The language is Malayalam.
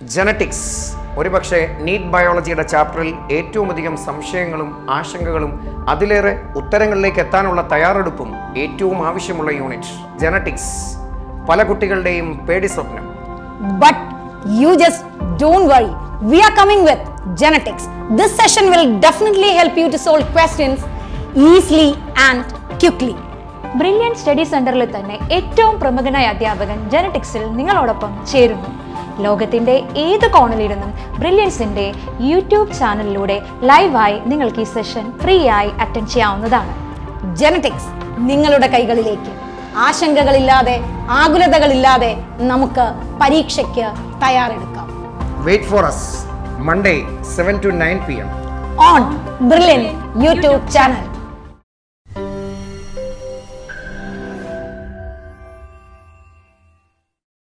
ജനറ്റിക്സ് ഒരുപക്ഷെ നീറ്റ് ബയോളജിയുടെ ചാപ്റ്ററിൽ ഏറ്റവും അധികം സംശയങ്ങളും ആശങ്കകളും അതിലേറെ ഉത്തരങ്ങളിലേക്ക് എത്താനുള്ള തയ്യാറെടുപ്പും ഏറ്റവും ആവശ്യമുള്ള യൂണിറ്റ് ജനറ്റിക്സ് പല കുട്ടികളുടെയും പേടി സ്വപ്നം But you just don't worry. We are coming with genetics. This session will definitely help you to solve questions easily and quickly. Brilliant study സെന്ററിൽ തന്നെ ഏറ്റവും പ്രമുഖനായ അധ്യാപകൻ ജനറ്റിക്സിൽ നിങ്ങളോടൊപ്പം ചേരുന്നു ലോകത്തിന്റെ ഏത് കോണിലിരുന്നും ബ്രില്യൻസിന്റെ യൂട്യൂബ് ചാനലിലൂടെ ലൈവായി നിങ്ങൾക്ക് ഈ സെഷൻ ഫ്രീ ആയി അറ്റൻഡ് ചെയ്യാവുന്നതാണ് ജനറ്റിക്സ് നിങ്ങളുടെ കൈകളിലേക്ക് ആശങ്കകളില്ലാതെ ആകുലതകളില്ലാതെ നമുക്ക് പരീക്ഷയ്ക്ക് തയ്യാറെടുക്കാം wait for us Monday seven to nine P M on Brilliant YouTube channel